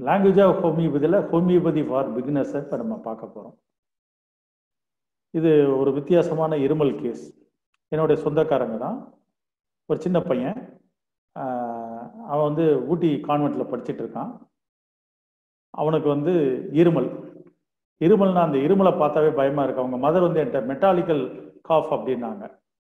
language of ஹோமியோபதியில் homeopathy for பிகினர்ஸை இப்போ நம்ம பார்க்க போகிறோம் இது ஒரு வித்தியாசமான இருமல் கேஸ் என்னுடைய சொந்தக்காரங்க தான் ஒரு சின்ன பையன் ஆஹ் அவன் வந்து ஊட்டி கான்வெண்ட்டில் படிச்சுட்டு இருக்கான் அவனுக்கு வந்து இருமல் இருமல்னா அந்த இருமலை பார்த்தாவே பயமா இருக்கு அவங்க மதர் வந்து என்கிட்ட மெட்டாலிக்கல் காஃப் அப்படின்னாங்க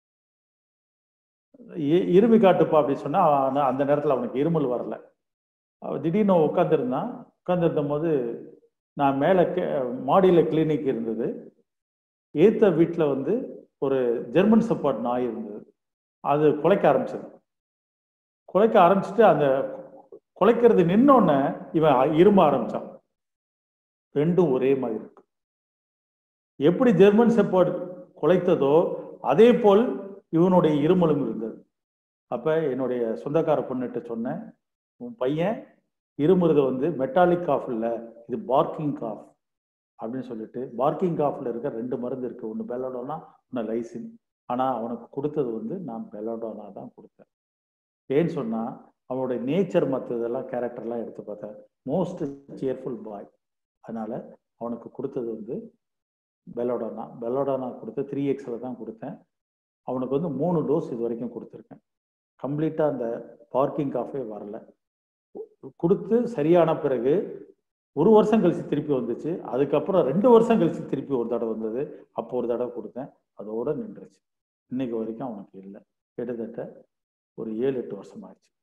இ- இருமி காட்டுப்பா அப்படின்னு சொன்னா அவன் அந்த நேரத்தில் அவனுக்கு இருமல் வரல அவன் திடீர்னு உட்காந்துருந்தான் உட்காந்துருந்த போது நான் மேலே மாடியில் கிளினிக் இருந்தது ஏத்த வீட்டில் வந்து ஒரு ஜெர்மன் சப்பாட் நாய் இருந்தது அது குலைக்க ஆரம்பிச்சது குலைக்க ஆரம்பிச்சுட்டு அந்த குலைக்கிறது நின்னோடனே இவன் இரும ஆரம்பிச்சான் ரெண்டும் ஒரே மாதிரி இருக்கு எப்படி ஜெர்மன் செப்பர்ட் குலைத்ததோ அதே போல் இவனுடைய இருமலும் இருந்தது அப்ப என்னுடைய சொந்தக்கார பொண்ணுகிட்ட சொன்னேன் உன் பையன் இருமுறது வந்து மெட்டாலிக் காஃப் இல்லை இது பார்க்கிங் காஃப் அப்படின்னு சொல்லிட்டு பார்க்கிங் காஃப்ல இருக்க ரெண்டு மருந்து இருக்கு ஒன்று பெலோடோனா ஒன்று லைசின் ஆனால் அவனுக்கு கொடுத்தது வந்து நான் பெலோடோனா தான் கொடுத்தேன் ஏன்னு சொன்னா அவனுடைய நேச்சர் மற்றதெல்லாம் கேரக்டர்லாம் எடுத்து பார்த்தேன் மோஸ்ட் சியர்ஃபுல் பாய் அதனால அவனுக்கு கொடுத்தது வந்து பெலோடோனா பெலோடோனா கொடுத்து த்ரீ எக்ஸில் தான் கொடுத்தேன் அவனுக்கு வந்து மூணு டோஸ் இது வரைக்கும் கொடுத்துருக்கேன் கம்ப்ளீட்டாக அந்த பார்க்கிங் காஃபே வரல கொடுத்து சரியான பிறகு ஒரு வருஷம் கழிச்சு திருப்பி வந்துச்சு அதுக்கப்புறம் ரெண்டு வருஷம் கழிச்சு திருப்பி ஒரு தடவை வந்தது அப்போ ஒரு தடவை கொடுத்தேன் அதோட நின்றுச்சு இன்னைக்கு வரைக்கும் அவனுக்கு இல்லை கிட்டத்தட்ட ஒரு ஏழு எட்டு வருஷம் ஆச்சு